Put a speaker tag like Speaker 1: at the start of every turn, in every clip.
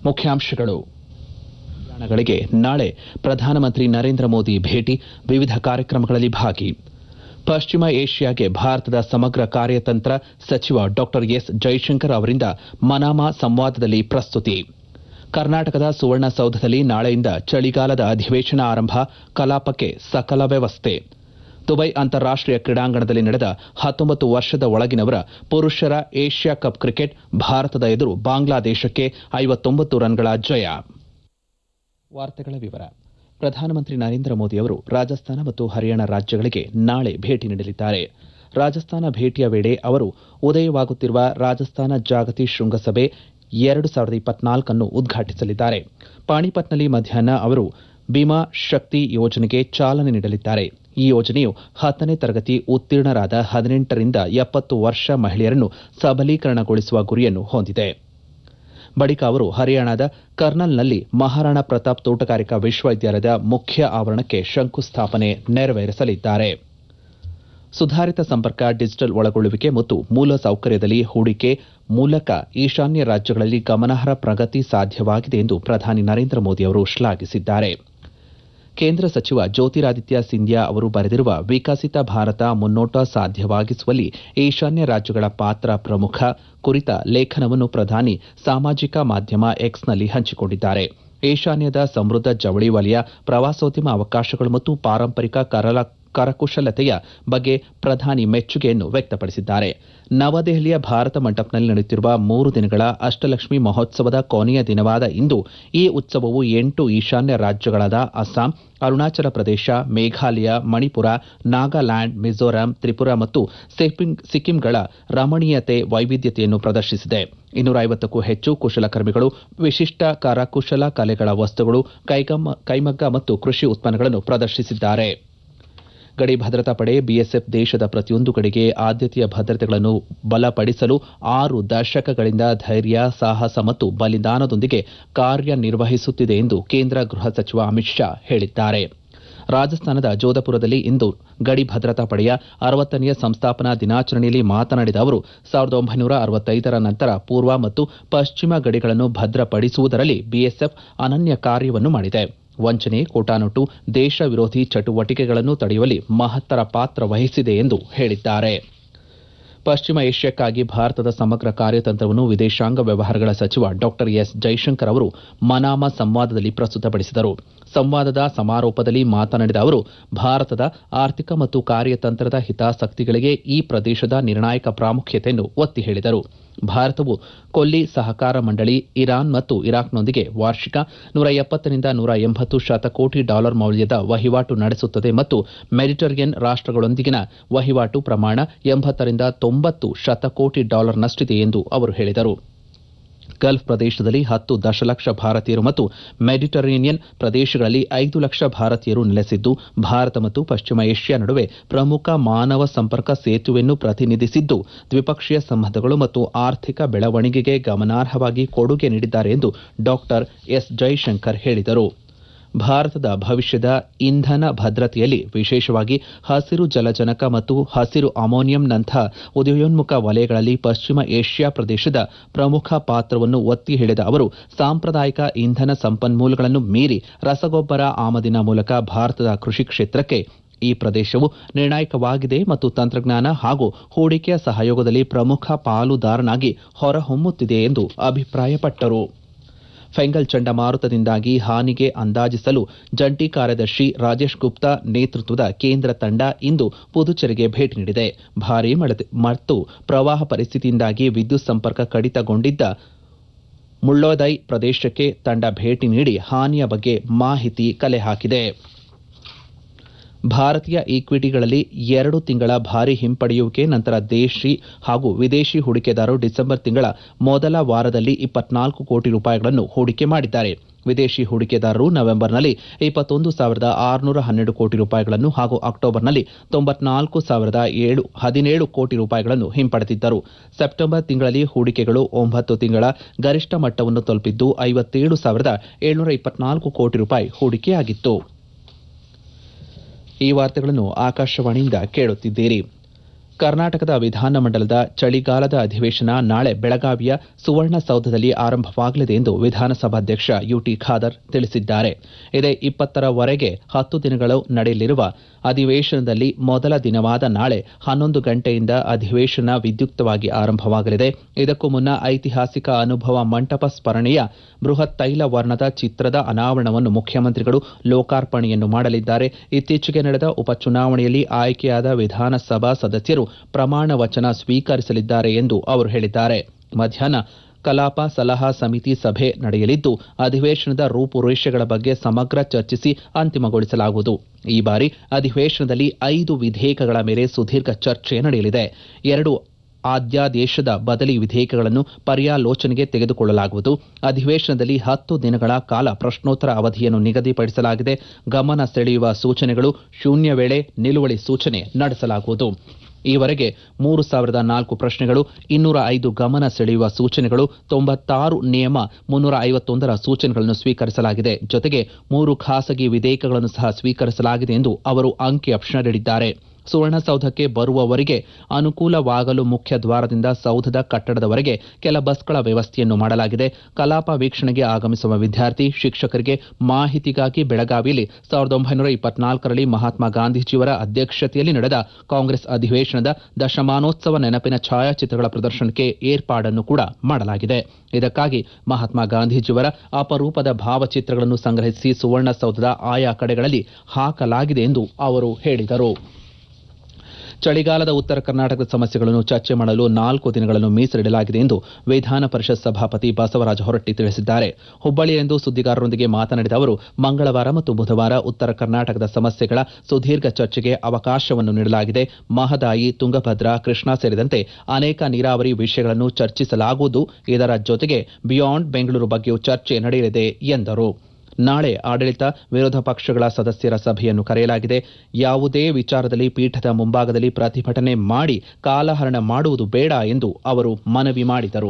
Speaker 1: ಮುಖ್ಯಾಂಶಗಳು ಗಳಿಗೆ ನಾಳೆ ಪ್ರಧಾನಮಂತ್ರಿ ನರೇಂದ್ರ ಮೋದಿ ಭೇಟಿ ವಿವಿಧ ಕಾರ್ಯಕ್ರಮಗಳಲ್ಲಿ ಭಾಗಿ ಪಶ್ಚಿಮ ಏಷ್ಯಾಗೆ ಭಾರತದ ಸಮಗ್ರ ಕಾರ್ಯತಂತ್ರ ಸಚಿವ ಡಾ ಎಸ್ ಜೈಶಂಕರ್ ಅವರಿಂದ ಮನಾಮಾ ಸಂವಾದದಲ್ಲಿ ಪ್ರಸ್ತುತಿ ಕರ್ನಾಟಕದ ಸುವರ್ಣಸೌಧದಲ್ಲಿ ನಾಳೆಯಿಂದ ಚಳಿಗಾಲದ ಅಧಿವೇಶನ ಆರಂಭ ಕಲಾಪಕ್ಕೆ ಸಕಲ ವ್ಯವಸ್ಥೆ ದುಬೈ ಅಂತಾರಾಷ್ಟೀಯ ಕ್ರೀಡಾಂಗಣದಲ್ಲಿ ನಡೆದ ಹತ್ತೊಂಬತ್ತು ವರ್ಷದ ಒಳಗಿನವರ ಪುರುಷರ ಏಷ್ಯಾ ಕಪ್ ಕ್ರಿಕೆಟ್ ಭಾರತದ ಎದುರು ಬಾಂಗ್ಲಾದೇಶಕ್ಕೆ ಐವತ್ತೊಂಬತ್ತು ರನ್ಗಳ ಜಯ ವಾರ್ತೆಗಳ ವಿವರ ಪ್ರಧಾನಮಂತ್ರಿ ನರೇಂದ್ರ ಮೋದಿ ಅವರು ರಾಜಸ್ಥಾನ ಮತ್ತು ಹರಿಯಾಣ ರಾಜ್ಯಗಳಿಗೆ ನಾಳೆ ಭೇಟಿ ನೀಡಲಿದ್ದಾರೆ ರಾಜಸ್ಥಾನ ಭೇಟಿಯ ವೇಳೆ ಅವರು ಉದಯವಾಗುತ್ತಿರುವ ರಾಜಸ್ಥಾನ ಜಾಗತಿ ಶೃಂಗಸಭೆ ಎರಡು ಸಾವಿರದ ಇಪ್ಪತ್ನಾಲ್ಕನ್ನು ಉದ್ಘಾಟಿಸಲಿದ್ದಾರೆ ಪಾಣಿಪತ್ನಲ್ಲಿ ಮಧ್ಯಾಹ್ನ ಅವರು ಬಿಮಾ ಶಕ್ತಿ ಯೋಜನೆಗೆ ಚಾಲನೆ ನೀಡಲಿದ್ದಾರೆ ಈ ಯೋಜನೆಯು ಹತ್ತನೇ ತರಗತಿ ಉತ್ತೀರ್ಣರಾದ ಹದಿನೆಂಟರಿಂದ ಎಪ್ಪತ್ತು ವರ್ಷ ಮಹಿಳೆಯರನ್ನು ಸಬಲೀಕರಣಗೊಳಿಸುವ ಗುರಿಯನ್ನು ಹೊಂದಿದೆ ಬಳಿಕ ಅವರು ಹರಿಯಾಣದ ಕರ್ನಲ್ನಲ್ಲಿ ಮಹಾರಾಣಾ ಪ್ರತಾಪ್ ತೋಟಗಾರಿಕಾ ವಿಶ್ವವಿದ್ಯಾಲಯದ ಮುಖ್ಯ ಆವರಣಕ್ಕೆ ಶಂಕುಸ್ಥಾಪನೆ ನೆರವೇರಿಸಲಿದ್ದಾರೆ ಸುಧಾರಿತ ಸಂಪರ್ಕ ಡಿಜಿಟಲ್ ಒಳಗೊಳ್ಳುವಿಕೆ ಮತ್ತು ಮೂಲ ಸೌಕರ್ಯದಲ್ಲಿ ಹೂಡಿಕೆ ಮೂಲಕ ಈಶಾನ್ಯ ರಾಜ್ಯಗಳಲ್ಲಿ ಗಮನಾರ್ಹ ಪ್ರಗತಿ ಸಾಧ್ಯವಾಗಿದೆ ಎಂದು ಪ್ರಧಾನಿ ನರೇಂದ್ರ ಮೋದಿ ಅವರು ಶ್ಲಾಘಿಸಿದ್ದಾರೆ ಕೇಂದ್ರ ಸಚಿವ ಜ್ಯೋತಿರಾದಿತ್ಯ ಸಿಂಧ್ಯಾ ಅವರು ಬರೆದಿರುವ ವಿಕಸಿತ ಭಾರತ ಮುನ್ನೋಟ ಸಾಧ್ಯವಾಗಿಸುವಲ್ಲಿ ಈಶಾನ್ಯ ರಾಜ್ಯಗಳ ಪಾತ್ರ ಪ್ರಮುಖ ಕುರಿತ ಲೇಖನವನ್ನು ಪ್ರಧಾನಿ ಸಾಮಾಜಿಕ ಮಾಧ್ಯಮ ಎಕ್ಸ್ನಲ್ಲಿ ಹಂಚಿಕೊಂಡಿದ್ದಾರೆ ಈಶಾನ್ಯದ ಸಮೃದ್ಧ ಜವಳಿ ವಲಯ ಪ್ರವಾಸೋದ್ಯಮ ಅವಕಾಶಗಳು ಮತ್ತು ಪಾರಂಪರಿಕ ಕರಲ ಕರಕುಶಲತೆಯ ಬಗ್ಗೆ ಪ್ರಧಾನಿ ಮೆಚ್ಚುಗೆಯನ್ನು ವ್ಯಕ್ತಪಡಿಸಿದ್ದಾರೆ ನವದೆಹಲಿಯ ಭಾರತ ಮಂಟಪ್ನಲ್ಲಿ ನಡೆಯುತ್ತಿರುವ ಮೂರು ದಿನಗಳ ಅಷ್ಟಲಕ್ಷ್ಮಿ ಮಹೋತ್ಸವದ ಕೊನೆಯ ದಿನವಾದ ಇಂದು ಈ ಉತ್ಸವವು ಎಂಟು ಈಶಾನ್ಯ ರಾಜ್ಯಗಳಾದ ಅಸ್ಸಾಂ ಅರುಣಾಚಲ ಪ್ರದೇಶ ಮೇಘಾಲಯ ಮಣಿಪುರ ನಾಗಾಲ್ಯಾಂಡ್ ಮಿಜೋರಾಂ ತ್ರಿಪುರಾ ಮತ್ತು ಸಿಕ್ಕಿಂಗಳ ರಮಣೀಯತೆ ವೈವಿಧ್ಯತೆಯನ್ನು ಪ್ರದರ್ಶಿಸಿದೆ ಇನ್ನೂರ ಐವತ್ತಕ್ಕೂ ಹೆಚ್ಚು ಕುಶಲಕರ್ಮಿಗಳು ವಿಶಿಷ್ಟ ಕರಕುಶಲ ಕಲೆಗಳ ವಸ್ತುಗಳು ಕೈಮಗ್ಗ ಮತ್ತು ಕೃಷಿ ಉತ್ಪನ್ನಗಳನ್ನು ಪ್ರದರ್ಶಿಸಿದ್ದಾರೆ ಗಡಿ ಭದ್ರತಾ ಪಡೆ ಬಿಎಸ್ಎಫ್ ದೇಶದ ಪ್ರತಿಯೊಂದು ಗಡಿಗೆ ಆದ್ಯತೆಯ ಭದ್ರತೆಗಳನ್ನು ಬಲಪಡಿಸಲು ಆರು ದಶಕಗಳಿಂದ ಧೈರ್ಯ ಸಾಹಸ ಮತ್ತು ಬಲಿದಾನದೊಂದಿಗೆ ಕಾರ್ಯನಿರ್ವಹಿಸುತ್ತಿದೆ ಎಂದು ಕೇಂದ್ರ ಗೃಹ ಸಚಿವ ಅಮಿತ್ ಶಾ ಹೇಳಿದ್ದಾರೆ ರಾಜಸ್ಥಾನದ ಜೋಧಪುರದಲ್ಲಿ ಇಂದು ಗಡಿ ಭದ್ರತಾ ಪಡೆಯ ಅರವತ್ತನೆಯ ಸಂಸ್ಥಾಪನಾ ದಿನಾಚರಣೆಯಲ್ಲಿ ಮಾತನಾಡಿದ ಅವರು ಸಾವಿರದ ಒಂಬೈನೂರ ಅರವತ್ತೈದರ ನಂತರ ಪೂರ್ವ ಮತ್ತು ಪಶ್ಚಿಮ ಗಡಿಗಳನ್ನು ಭದ್ರಪಡಿಸುವುದರಲ್ಲಿ ಬಿಎಸ್ಎಫ್ ಅನನ್ಯ ಕಾರ್ಯವನ್ನು ಮಾಡಿದೆ ವಂಚನೆ ಕೋಟಾನೋಟು ದೇಶ ವಿರೋಧಿ ಚಟುವಟಿಕೆಗಳನ್ನು ತಡೆಯುವಲ್ಲಿ ಮಹತ್ತರ ಪಾತ್ರ ವಹಿಸಿದೆ ಎಂದು ಹೇಳಿದ್ದಾರೆ ಪಶ್ಚಿಮ ಏಷ್ಯಾಕ್ಕಾಗಿ ಭಾರತದ ಸಮಗ್ರ ಕಾರ್ಯತಂತ್ರವನ್ನು ವಿದೇಶಾಂಗ ವ್ಯವಹಾರಗಳ ಸಚಿವ ಡಾ ಎಸ್ ಜೈಶಂಕರ್ ಅವರು ಮನಾಮ ಸಂವಾದದಲ್ಲಿ ಪ್ರಸ್ತುತಪಡಿಸಿದರು ಸಂವಾದದ ಸಮಾರೋಪದಲ್ಲಿ ಮಾತನಾಡಿದ ಅವರು ಭಾರತದ ಆರ್ಥಿಕ ಮತ್ತು ಕಾರ್ಯತಂತ್ರದ ಹಿತಾಸಕ್ತಿಗಳಿಗೆ ಈ ಪ್ರದೇಶದ ನಿರ್ಣಾಯಕ ಪ್ರಾಮುಖ್ಯತೆಯನ್ನು ಒತ್ತಿ ಹೇಳಿದರು ಭಾರತವು ಕೊಲ್ಲಿ ಸಹಕಾರ ಮಂಡಳಿ ಇರಾನ್ ಮತ್ತು ಇರಾಕ್ನೊಂದಿಗೆ ವಾರ್ಷಿಕ ನೂರ ಎಪ್ಪತ್ತರಿಂದ ನೂರ ಎಂಬತ್ತು ಶತಕೋಟಿ ಡಾಲರ್ ಮೌಲ್ಯದ ವಹಿವಾಟು ನಡೆಸುತ್ತದೆ ಮತ್ತು ಮೆಡಿಟರೇನಿಯನ್ ರಾಷ್ಟಗಳೊಂದಿಗಿನ ವಹಿವಾಟು ಪ್ರಮಾಣ ಎಂಬತ್ತರಿಂದ ತೊಂಬತ್ತು ಶತಕೋಟಿ ಡಾಲರ್ನಷ್ಟಿದೆ ಎಂದು ಅವರು ಹೇಳಿದರು ಗಲ್ಫ್ ಪ್ರದೇಶದಲ್ಲಿ ಹತ್ತು ದಶಲಕ್ಷ ಭಾರತೀಯರು ಮತ್ತು ಮೆಡಿಟರೇನಿಯನ್ ಪ್ರದೇಶಗಳಲ್ಲಿ ಐದು ಲಕ್ಷ ಭಾರತೀಯರು ನೆಲೆಸಿದ್ದು ಭಾರತ ಮತ್ತು ಪಶ್ಚಿಮ ಏಷ್ಯಾ ನಡುವೆ ಪ್ರಮುಖ ಮಾನವ ಸಂಪರ್ಕ ಸೇತುವೆಯನ್ನು ಪ್ರತಿನಿಧಿಸಿದ್ದು ದ್ವಿಪಕ್ಷೀಯ ಸಂಬಂಧಗಳು ಮತ್ತು ಆರ್ಥಿಕ ಬೆಳವಣಿಗೆಗೆ ಗಮನಾರ್ಹವಾಗಿ ಕೊಡುಗೆ ನೀಡಿದ್ದಾರೆ ಎಂದು ಡಾ ಎಸ್ ಜೈಶಂಕರ್ ಹೇಳಿದರು ಭಾರತದ ಭವಿಷ್ಯದ ಇಂಧನ ಭದ್ರತೆಯಲ್ಲಿ ವಿಶೇಷವಾಗಿ ಹಸಿರು ಜಲಜನಕ ಮತ್ತು ಹಸಿರು ಅಮೋನಿಯಂನಂಥ ಉದಯೋನ್ಮುಖ ವಲಯಗಳಲ್ಲಿ ಪಶ್ಚಿಮ ಏಷ್ಯಾ ಪ್ರದೇಶದ ಪ್ರಮುಖ ಪಾತ್ರವನ್ನು ಒತ್ತಿ ಹೇಳಿದ ಅವರು ಸಾಂಪ್ರದಾಯಿಕ ಇಂಧನ ಸಂಪನ್ಮೂಲಗಳನ್ನು ಮೀರಿ ರಸಗೊಬ್ಬರ ಆಮದಿನ ಮೂಲಕ ಭಾರತದ ಕೃಷಿ ಕ್ಷೇತ್ರಕ್ಕೆ ಈ ಪ್ರದೇಶವು ನಿರ್ಣಾಯಕವಾಗಿದೆ ಮತ್ತು ತಂತ್ರಜ್ಞಾನ ಹಾಗೂ ಹೂಡಿಕೆಯ ಸಹಯೋಗದಲ್ಲಿ ಪ್ರಮುಖ ಪಾಲುದಾರನಾಗಿ ಹೊರಹೊಮ್ಮುತ್ತಿದೆ ಎಂದು ಅಭಿಪ್ರಾಯಪಟ್ಟರು ಫೆಂಗಲ್ ಚಂಡಮಾರುತದಿಂದಾಗಿ ಹಾನಿಗೆ ಅಂದಾಜಿಸಲು ಜಂಟಿ ಕಾರ್ಯದರ್ಶಿ ರಾಜೇಶ್ ಗುಪ್ತಾ ನೇತೃತ್ವದ ಕೇಂದ್ರ ತಂಡ ಇಂದು ಪುದುಚೇರಿಗೆ ಭೇಟಿ ನೀಡಿದೆ ಭಾರೀ ಮಳೆ ಮತ್ತು ಪ್ರವಾಹ ಪರಿಸ್ಥಿತಿಯಿಂದಾಗಿ ವಿದ್ಯುತ್ ಸಂಪರ್ಕ ಕಡಿತಗೊಂಡಿದ್ದ ಮುಳ್ಳೋದೈ ಪ್ರದೇಶಕ್ಕೆ ತಂಡ ಭೇಟಿ ನೀಡಿ ಹಾನಿಯ ಬಗ್ಗೆ ಮಾಹಿತಿ ಕಲೆ ಹಾಕಿದೆ ಭಾರತೀಯ ಈಕ್ವಿಟಿಗಳಲ್ಲಿ ಎರಡು ತಿಂಗಳ ಭಾರಿ ಹಿಂಪಡೆಯುವಿಕೆ ನಂತರ ದೇಶಿ ಹಾಗೂ ವಿದೇಶಿ ಹೂಡಿಕೆದಾರರು ಡಿಸೆಂಬರ್ ತಿಂಗಳ ಮೊದಲ ವಾರದಲ್ಲಿ ಇಪ್ಪತ್ನಾಲ್ಕು ಕೋಟಿ ರೂಪಾಯಿಗಳನ್ನು ಹೂಡಿಕೆ ಮಾಡಿದ್ದಾರೆ ವಿದೇಶಿ ಹೂಡಿಕೆದಾರರು ನವೆಂಬರ್ನಲ್ಲಿ ಇಪ್ಪತ್ತೊಂದು ಸಾವಿರದ ಆರುನೂರ ಹನ್ನೆರಡು ಕೋಟಿ ರೂಪಾಯಿಗಳನ್ನು ಹಾಗೂ ಅಕ್ಟೋಬರ್ನಲ್ಲಿ ತೊಂಬತ್ನಾಲ್ಕು ಸಾವಿರದ ಏಳು ಹದಿನೇಳು ಕೋಟಿ ರೂಪಾಯಿಗಳನ್ನು ಹಿಂಪಡೆದಿದ್ದರು ಸೆಪ್ಟೆಂಬರ್ ತಿಂಗಳಲ್ಲಿ ಹೂಡಿಕೆಗಳು ಒಂಬತ್ತು ತಿಂಗಳ ಗರಿಷ್ಠ ಮಟ್ಟವನ್ನು ತಲುಪಿದ್ದು ಐವತ್ತೇಳು ಸಾವಿರದ ಏಳ್ನೂರ ಇಪ್ಪತ್ನಾಲ್ಕು ಕೋಟಿ ರೂಪಾಯಿ ಹೂಡಿಕೆಯಾಗಿತ್ತು ಈ ವಾರ್ತೆಗಳನ್ನು ಆಕಾಶವಾಣಿಯಿಂದ ಕೇಳುತ್ತಿದ್ದೀರಿ ಕರ್ನಾಟಕದ ವಿಧಾನಮಂಡಲದ ಚಳಿಗಾಲದ ಅಧಿವೇಶನ ನಾಳೆ ಬೆಳಗಾವಿಯ ಸುವರ್ಣಸೌಧದಲ್ಲಿ ಆರಂಭವಾಗಲಿದೆ ಎಂದು ವಿಧಾನಸಭಾಧ್ಯಕ್ಷ ಯುಟಿ ಖಾದರ್ ತಿಳಿಸಿದ್ದಾರೆ ಇದೇ ಇಪ್ಪತ್ತರವರೆಗೆ ಹತ್ತು ದಿನಗಳು ನಡೆಯಲಿರುವ ಅಧಿವೇಶನದಲ್ಲಿ ಮೊದಲ ದಿನವಾದ ನಾಳೆ ಹನ್ನೊಂದು ಗಂಟೆಯಿಂದ ಅಧಿವೇಶನ ವಿದ್ಯುಕ್ತವಾಗಿ ಆರಂಭವಾಗಲಿದೆ ಇದಕ್ಕೂ ಮುನ್ನ ಐತಿಹಾಸಿಕ ಅನುಭವ ಮಂಟಪ ಸ್ಮರಣೆಯ ಬೃಹತ್ ತೈಲ ವರ್ಣದ ಚಿತ್ರದ ಅನಾವರಣವನ್ನು ಮುಖ್ಯಮಂತ್ರಿಗಳು ಲೋಕಾರ್ಪಣೆಯನ್ನು ಮಾಡಲಿದ್ದಾರೆ ಇತ್ತೀಚೆಗೆ ನಡೆದ ಉಪಚುನಾವಣೆಯಲ್ಲಿ ಆಯ್ಕೆಯಾದ ವಿಧಾನಸಭಾ ಸದಸ್ಯರು ಪ್ರಮಾಣ ವಚನ ಸ್ವೀಕರಿಸಲಿದ್ದಾರೆ ಎಂದು ಅವರು ಹೇಳಿದ್ದಾರೆ ಮಧ್ಯಾಹ್ನ ಕಲಾಪ ಸಲಹಾ ಸಮಿತಿ ಸಭೆ ನಡೆಯಲಿದ್ದು ಅಧಿವೇಶನದ ರೂಪುರೇಷೆಗಳ ಬಗ್ಗೆ ಸಮಗ್ರ ಚರ್ಚಿಸಿ ಅಂತಿಮಗೊಳಿಸಲಾಗುವುದು ಈ ಬಾರಿ ಅಧಿವೇಶನದಲ್ಲಿ ಐದು ವಿಧೇಯಕಗಳ ಮೇಲೆ ಸುದೀರ್ಘ ಚರ್ಚೆ ನಡೆಯಲಿದೆ ಎರಡು ಅಧ್ಯಾದೇಶದ ಬದಲಿ ವಿಧೇಯಕಗಳನ್ನು ಪರ್ಯಾಲೋಚನೆಗೆ ತೆಗೆದುಕೊಳ್ಳಲಾಗುವುದು ಅಧಿವೇಶನದಲ್ಲಿ ಹತ್ತು ದಿನಗಳ ಕಾಲ ಪ್ರಶ್ನೋತ್ತರ ಅವಧಿಯನ್ನು ನಿಗದಿಪಡಿಸಲಾಗಿದೆ ಗಮನ ಸೆಳೆಯುವ ಸೂಚನೆಗಳು ಶೂನ್ಯ ವೇಳೆ ನಿಲುವಳಿ ಸೂಚನೆ ನಡೆಸಲಾಗುವುದು ಈವರೆಗೆ ಮೂರು ಸಾವಿರದ ನಾಲ್ಕು ಪ್ರಶ್ನೆಗಳು ಇನ್ನೂರ ಐದು ಗಮನ ಸೆಳೆಯುವ ಸೂಚನೆಗಳು ತೊಂಬತ್ತಾರು ನಿಯಮ ಮುನ್ನೂರ ಐವತ್ತೊಂದರ ಸೂಚನೆಗಳನ್ನು ಸ್ವೀಕರಿಸಲಾಗಿದೆ ಜೊತೆಗೆ ಮೂರು ಖಾಸಗಿ ವಿಧೇಯಕಗಳನ್ನು ಸಹ ಸ್ವೀಕರಿಸಲಾಗಿದೆ ಎಂದು ಅವರು ಅಂಕಿಅಂಶ ನೀಡಿದ್ದಾರೆ ಸುವರ್ಣಸೌಧಕ್ಕೆ ಬರುವವರಿಗೆ ಅನುಕೂಲವಾಗಲು ಮುಖ್ಯ ದ್ವಾರದಿಂದ ಸೌಧದ ಕಟ್ಟಡದವರೆಗೆ ಕೆಲ ಬಸ್ಗಳ ವ್ಯವಸ್ಥೆಯನ್ನು ಮಾಡಲಾಗಿದೆ ಕಲಾಪ ವೀಕ್ಷಣೆಗೆ ಆಗಮಿಸುವ ವಿದ್ಯಾರ್ಥಿ ಶಿಕ್ಷಕರಿಗೆ ಮಾಹಿತಿಗಾಗಿ ಬೆಳಗಾವಿಯಲ್ಲಿ ಸಾವಿರದ ಒಂಬೈನೂರ ಇಪ್ಪತ್ನಾಲ್ಕರಲ್ಲಿ ಮಹಾತ್ಮ ಗಾಂಧೀಜಿಯವರ ಅಧ್ಯಕ್ಷತೆಯಲ್ಲಿ ನಡೆದ ಕಾಂಗ್ರೆಸ್ ಅಧಿವೇಶನದ ದಶಮಾನೋತ್ಸವ ನೆನಪಿನ ಛಾಯಾಚಿತ್ರಗಳ ಪ್ರದರ್ಶನಕ್ಕೆ ಏರ್ಪಾಡನ್ನು ಕೂಡ ಮಾಡಲಾಗಿದೆ ಇದಕ್ಕಾಗಿ ಮಹಾತ್ಮ ಗಾಂಧೀಜಿಯವರ ಅಪರೂಪದ ಭಾವಚಿತ್ರಗಳನ್ನು ಸಂಗ್ರಹಿಸಿ ಸುವರ್ಣಸೌಧದ ಆಯಾ ಕಡೆಗಳಲ್ಲಿ ಹಾಕಲಾಗಿದೆ ಎಂದು ಅವರು ಹೇಳಿದರು ಚಳಿಗಾಲದ ಉತ್ತರ ಕರ್ನಾಟಕದ ಸಮಸ್ಯೆಗಳನ್ನು ಚರ್ಚೆ ಮಾಡಲು ನಾಲ್ಕು ದಿನಗಳನ್ನು ಮೀಸಲಿಡಲಾಗಿದೆ ಎಂದು ವಿಧಾನ ಪರಿಷತ್ ಸಭಾಪತಿ ಬಸವರಾಜ ಹೊರಟ್ಟಿ ತಿಳಿಸಿದ್ದಾರೆ ಹುಬ್ಬಳ್ಳಿಯಲ್ಲಿಂದು ಸುದ್ದಿಗಾರರೊಂದಿಗೆ ಮಾತನಾಡಿದ ಅವರು ಮಂಗಳವಾರ ಮತ್ತು ಬುಧವಾರ ಉತ್ತರ ಕರ್ನಾಟಕದ ಸಮಸ್ಯೆಗಳ ಸುದೀರ್ಘ ಚರ್ಚೆಗೆ ಅವಕಾಶವನ್ನು ನೀಡಲಾಗಿದೆ ಮಹದಾಯಿ ತುಂಗಭದ್ರಾ ಕೃಷ್ಣಾ ಸೇರಿದಂತೆ ಅನೇಕ ನೀರಾವರಿ ವಿಷಯಗಳನ್ನು ಚರ್ಚಿಸಲಾಗುವುದು ಇದರ ಜೊತೆಗೆ ಬಿಯಾಂಡ್ ಬೆಂಗಳೂರು ಬಗ್ಗೆಯೂ ಚರ್ಚೆ ನಡೆಯಲಿದೆ ಎಂದರು ನಾಳೆ ಆಡಳಿತ ವಿರೋಧ ಪಕ್ಷಗಳ ಸದಸ್ಯರ ಸಭೆಯನ್ನು ಕರೆಯಲಾಗಿದೆ ಯಾವುದೇ ವಿಚಾರದಲ್ಲಿ ಪೀಠದ ಮುಂಭಾಗದಲ್ಲಿ ಪ್ರತಿಭಟನೆ ಮಾಡಿ ಕಾಲಹರಣ ಮಾಡುವುದು ಬೇಡ ಎಂದು ಅವರು ಮನವಿ ಮಾಡಿದರು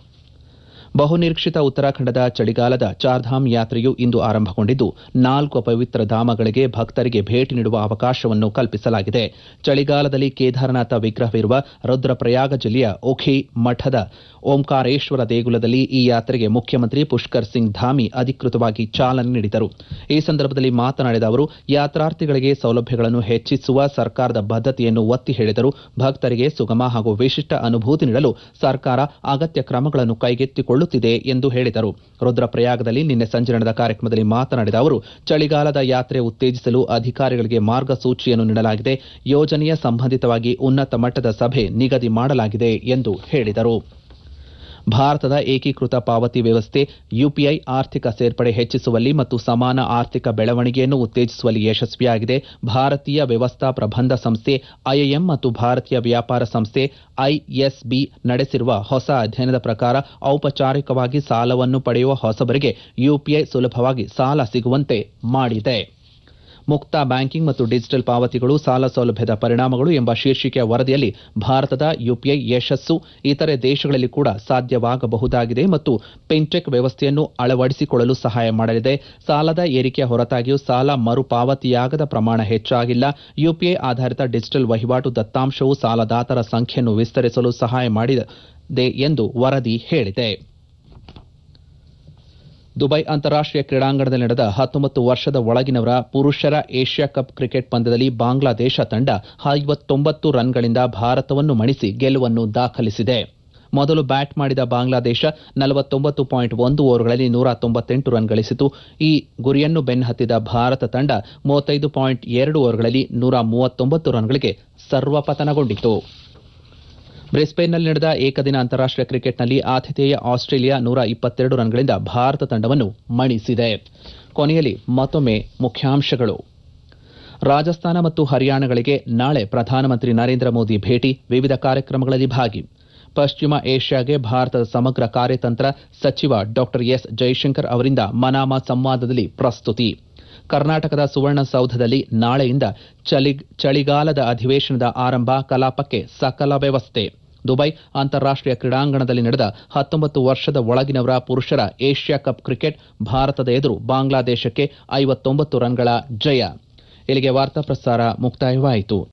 Speaker 1: ಬಹುನಿರೀಕ್ಷಿತ ಉತ್ತರಾಖಂಡದ ಚಳಿಗಾಲದ ಚಾರ್ಧಾಮ್ ಯಾತ್ರೆಯು ಇಂದು ಆರಂಭಗೊಂಡಿದ್ದು ನಾಲ್ಕು ಪವಿತ್ರ ಧಾಮಗಳಿಗೆ ಭಕ್ತರಿಗೆ ಭೇಟಿ ನೀಡುವ ಅವಕಾಶವನ್ನು ಕಲ್ಪಿಸಲಾಗಿದೆ ಚಳಿಗಾಲದಲ್ಲಿ ಕೇದಾರನಾಥ ವಿಗ್ರಹವಿರುವ ರುದ್ರಪ್ರಯಾಗ ಜಿಲ್ಲೆಯ ಓಖಿ ಮಠದ ಓಂಕಾರೇಶ್ವರ ದೇಗುಲದಲ್ಲಿ ಈ ಯಾತ್ರೆಗೆ ಮುಖ್ಯಮಂತ್ರಿ ಪುಷ್ಕರ್ ಸಿಂಗ್ ಧಾಮಿ ಅಧಿಕೃತವಾಗಿ ಚಾಲನೆ ನೀಡಿದರು ಈ ಸಂದರ್ಭದಲ್ಲಿ ಮಾತನಾಡಿದ ಅವರು ಯಾತ್ರಾರ್ಥಿಗಳಿಗೆ ಸೌಲಭ್ಯಗಳನ್ನು ಹೆಚ್ಚಿಸುವ ಸರ್ಕಾರದ ಬದ್ಧತೆಯನ್ನು ಒತ್ತಿ ಹೇಳಿದರು ಭಕ್ತರಿಗೆ ಸುಗಮ ಹಾಗೂ ವಿಶಿಷ್ಟ ಅನುಭೂತಿ ನೀಡಲು ಸರ್ಕಾರ ಅಗತ್ಯ ಕ್ರಮಗಳನ್ನು ಕೈಗೆತ್ತಿಕೊಳ್ಳುತ್ತಿದೆ ಎಂದು ಹೇಳಿದರು ರುದ್ರಪ್ರಯಾಗದಲ್ಲಿ ನಿನ್ನೆ ಸಂಜೆ ನಡೆದ ಕಾರ್ಯಕ್ರಮದಲ್ಲಿ ಮಾತನಾಡಿದ ಅವರು ಚಳಿಗಾಲದ ಯಾತ್ರೆ ಉತ್ತೇಜಿಸಲು ಅಧಿಕಾರಿಗಳಿಗೆ ಮಾರ್ಗಸೂಚಿಯನ್ನು ನೀಡಲಾಗಿದೆ ಯೋಜನೆಯ ಸಂಬಂಧಿತವಾಗಿ ಉನ್ನತ ಮಟ್ಟದ ಸಭೆ ನಿಗದಿ ಮಾಡಲಾಗಿದೆ ಎಂದು ಹೇಳಿದರು ಭಾರತದ ಏಕೀಕೃತ ಪಾವತಿ ವ್ಯವಸ್ಥೆ ಯುಪಿಐ ಆರ್ಥಿಕ ಸೇರ್ಪಡೆ ಹೆಚ್ಚಿಸುವಲ್ಲಿ ಮತ್ತು ಸಮಾನ ಆರ್ಥಿಕ ಬೆಳವಣಿಗೆಯನ್ನು ಉತ್ತೇಜಿಸುವಲ್ಲಿ ಯಶಸ್ವಿಯಾಗಿದೆ ಭಾರತೀಯ ವ್ಯವಸ್ಥಾ ಪ್ರಬಂಧ ಸಂಸ್ಥೆ ಐಐಎಂ ಮತ್ತು ಭಾರತೀಯ ವ್ಯಾಪಾರ ಸಂಸ್ಥೆ ಐಎಸ್ಬಿ ನಡೆಸಿರುವ ಹೊಸ ಅಧ್ಯಯನದ ಪ್ರಕಾರ ಔಪಚಾರಿಕವಾಗಿ ಸಾಲವನ್ನು ಪಡೆಯುವ ಹೊಸಬರಿಗೆ ಯುಪಿಐ ಸುಲಭವಾಗಿ ಸಾಲ ಸಿಗುವಂತೆ ಮಾಡಿದೆ ಮುಕ್ತ ಬ್ಯಾಂಕಿಂಗ್ ಮತ್ತು ಡಿಜಿಟಲ್ ಪಾವತಿಗಳು ಸಾಲ ಸೌಲಭ್ಯದ ಪರಿಣಾಮಗಳು ಎಂಬ ಶೀರ್ಷಿಕೆಯ ವರದಿಯಲ್ಲಿ ಭಾರತದ ಯುಪಿಐ ಯಶಸ್ಸು ಇತರೆ ದೇಶಗಳಲ್ಲಿ ಕೂಡ ಸಾಧ್ಯವಾಗಬಹುದಾಗಿದೆ ಮತ್ತು ಫಿನ್ಟೆಕ್ ವ್ಯವಸ್ಥೆಯನ್ನು ಅಳವಡಿಸಿಕೊಳ್ಳಲು ಸಹಾಯ ಮಾಡಲಿದೆ ಸಾಲದ ಏರಿಕೆಯ ಹೊರತಾಗಿಯೂ ಸಾಲ ಮರುಪಾವತಿಯಾಗದ ಪ್ರಮಾಣ ಹೆಚ್ಚಾಗಿಲ್ಲ ಯುಪಿಐ ಆಧಾರಿತ ಡಿಜಿಟಲ್ ವಹಿವಾಟು ದತ್ತಾಂಶವು ಸಾಲದಾತರ ಸಂಖ್ಯೆಯನ್ನು ವಿಸ್ತರಿಸಲು ಸಹಾಯ ಮಾಡಿದೆ ಎಂದು ವರದಿ ಹೇಳಿದೆ ದುಬೈ ಅಂತಾರಾಷ್ಟೀಯ ಕ್ರೀಡಾಂಗಣದಲ್ಲಿ ನಡೆದ ಹತ್ತೊಂಬತ್ತು ವರ್ಷದ ಒಳಗಿನವರ ಪುರುಷರ ಏಷ್ಯಾ ಕಪ್ ಕ್ರಿಕೆಟ್ ಪಂದ್ಯದಲ್ಲಿ ಬಾಂಗ್ಲಾದೇಶ ತಂಡ ಐವತ್ತೊಂಬತ್ತು ರನ್ಗಳಿಂದ ಭಾರತವನ್ನು ಮಣಿಸಿ ಗೆಲುವನ್ನು ದಾಖಲಿಸಿದೆ ಮೊದಲು ಬ್ಯಾಟ್ ಮಾಡಿದ ಬಾಂಗ್ಲಾದೇಶ ನಲವತ್ತೊಂಬತ್ತು ಪಾಯಿಂಟ್ ಒಂದು ಓವರ್ಗಳಲ್ಲಿ ನೂರ ತೊಂಬತ್ತೆಂಟು ರನ್ ಗಳಿಸಿತು ಈ ಗುರಿಯನ್ನು ಬೆನ್ನಹತ್ತಿದ ಭಾರತ ತಂಡ ಮೂವತ್ತೈದು ಪಾಯಿಂಟ್ ಎರಡು ಓವರ್ಗಳಲ್ಲಿ ನೂರ ಮೂವತ್ತೊಂಬತ್ತು ರನ್ಗಳಿಗೆ ಸರ್ವಪತನಗೊಂಡಿತು ಬ್ರಿಸ್ಬೇನ್ನಲ್ಲಿ ನಡೆದ ಏಕದಿನ ಅಂತಾರಾಷ್ಟೀಯ ಕ್ರಿಕೆಟ್ನಲ್ಲಿ ಆತಿಥೇಯ ಆಸ್ಟ್ರೇಲಿಯಾ ನೂರ ಇಪ್ಪತ್ತೆರಡು ರನ್ಗಳಿಂದ ಭಾರತ ತಂಡವನ್ನು ಮಣಿಸಿದೆ ಕೊನೆಯಲ್ಲಿ ಮತ್ತೊಮ್ಮೆ ಮುಖ್ಯಾಂಶಗಳು ರಾಜಸ್ಥಾನ ಮತ್ತು ಹರಿಯಾಣಗಳಿಗೆ ನಾಳೆ ಪ್ರಧಾನಮಂತ್ರಿ ನರೇಂದ್ರ ಮೋದಿ ಭೇಟಿ ವಿವಿಧ ಕಾರ್ಯಕ್ರಮಗಳಲ್ಲಿ ಭಾಗಿ ಪಶ್ಚಿಮ ಏಷ್ಯಾಗೆ ಭಾರತದ ಸಮಗ್ರ ಕಾರ್ಯತಂತ್ರ ಸಚಿವ ಡಾ ಎಸ್ ಜೈಶಂಕರ್ ಅವರಿಂದ ಮನಾಮ ಸಂವಾದದಲ್ಲಿ ಪ್ರಸ್ತುತಿ ಕರ್ನಾಟಕದ ಸುವರ್ಣಸೌಧದಲ್ಲಿ ನಾಳೆಯಿಂದ ಚಳಿಗಾಲದ ಅಧಿವೇಶನದ ಆರಂಭ ಕಲಾಪಕ್ಕೆ ಸಕಲ ವ್ಯವಸ್ಥೆ ದುಬೈ ಅಂತಾರಾಷ್ಟೀಯ ಕ್ರೀಡಾಂಗಣದಲ್ಲಿ ನಡೆದ ಹತ್ತೊಂಬತ್ತು ವರ್ಷದ ಒಳಗಿನವರ ಪುರುಷರ ಏಷ್ಯಾ ಕಪ್ ಕ್ರಿಕೆಟ್ ಭಾರತದ ಎದುರು ಬಾಂಗ್ಲಾದೇಶಕ್ಕೆ ಐವತ್ತೊಂಬತ್ತು ರನ್ಗಳ ಜಯ ಇಲ್ಲಿಗೆ ವಾರ್ತಾ ಪ್ರಸಾರ ಮುಕ್ತಾಯವಾಯಿತು